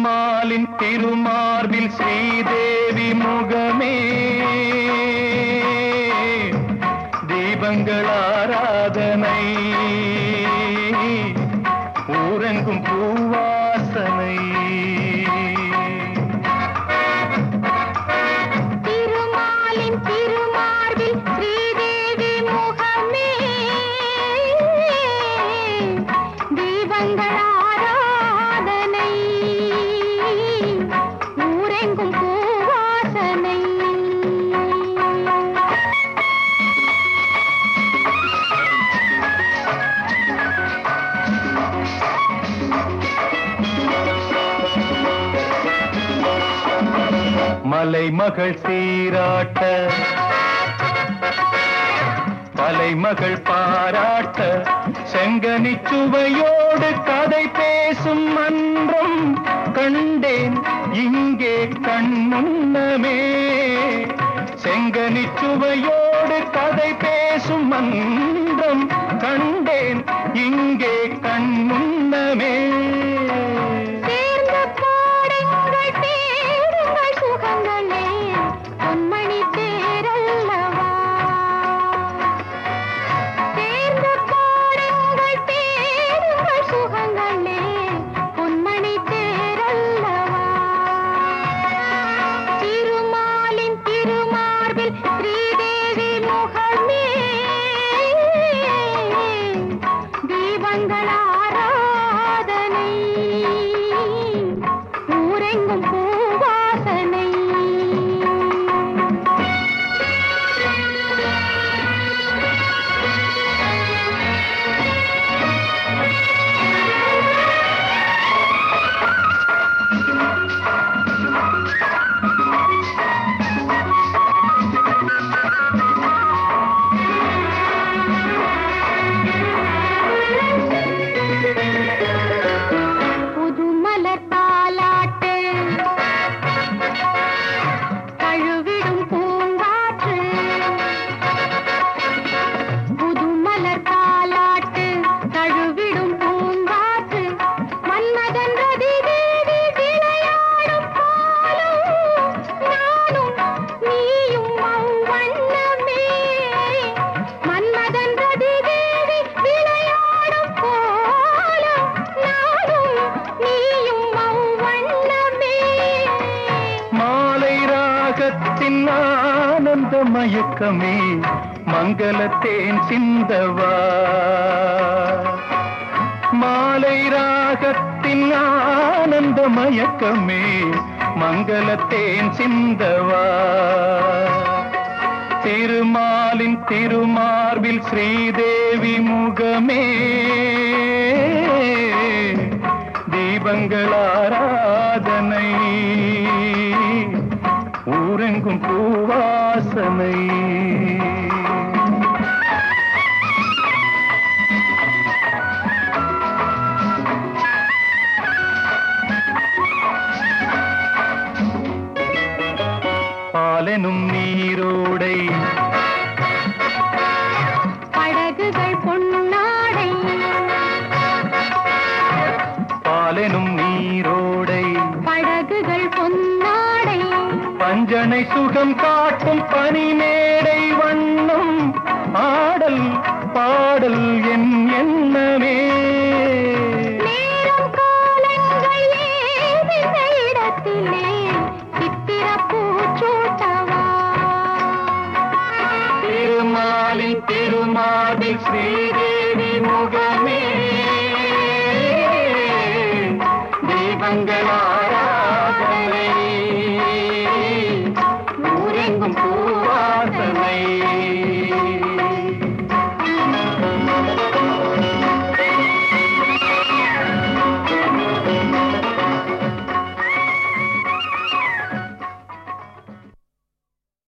திருமாலின் திருமார்பில் ஸ்ரீதேவி முகமே தீபங்கள் ஆராதனை ஊரெங்கும் பூவாசனை திருமாலின் திருமார்பில் ஸ்ரீதேவி முகமே தீபங்கள் ஆராதனை ஊரெங்கும் பூவாசனை மலைமகள் சீராட்ட தலைமகள் பாராட்ட செங்கனி சுவையோடு கதை பேசும் மன்றம் கண்டேன் இங்கே கண் முன்னமே செங்கனி சுவையோடு கதை பேசும் மன்றம் கண்டேன் இங்கே கண் முன்னமே சேர்ந்து பாடுங்கள் தேடுங்கள் சுகங்களே பொன்மணி தேரல்லவா சேர்ந்து பாடுங்கள் தேடுங்கள் சுகங்களே பொன்மணி தேரல்லவா திருமாலின் திருமார்பில் ஸ்ரீதேவி முகமே தீபங்கள் ஆராதனை ஊரெங்கும் பூவாசனை புது மலர் தாலாட்டு தழுவிடும் பூங்காற்று புது மலர் தாலாட்டு தழுவிடும் பூங்காற்று மன்மதன் ரதி தேவி விளையாடும் பாலும் நானும் நீயும் அவ்வண்ணமே மன்மதன் ரதி தேவி விளையாடும் போலும் நானும் நீயும் அவ்வண்ணமே மாலை ராகத்தின் ஆனந்த மயக்கமே மங்களத்தேன் சிந்தவா மாலை ராகத்தின் ஆனந்த மயக்கமே மங்களத்தேன் சிந்தவா திருமாலின் திருமார்பில் ஸ்ரீதேவி முகமே தீபங்கள் ஆராதனை ஊரெங்கும் பூவாசனை பாலெனும் நீரோடை படகுகள் பொன்னாடை பாலெனும் நீரோடை படகுகள் பொன்னாடை பஞ்சனை சுகம் காட்டும் பனிமேடை வண்ணம் ஆடல் பாடல் என் எண்ணமே நேரம் காலங்கள் ஏதிந்த இடத்திலே சித்திர பூச்சூட்டவா திருமாலின் திருமாலில் ஸ்ரீதேவி முகமே தீபங்களா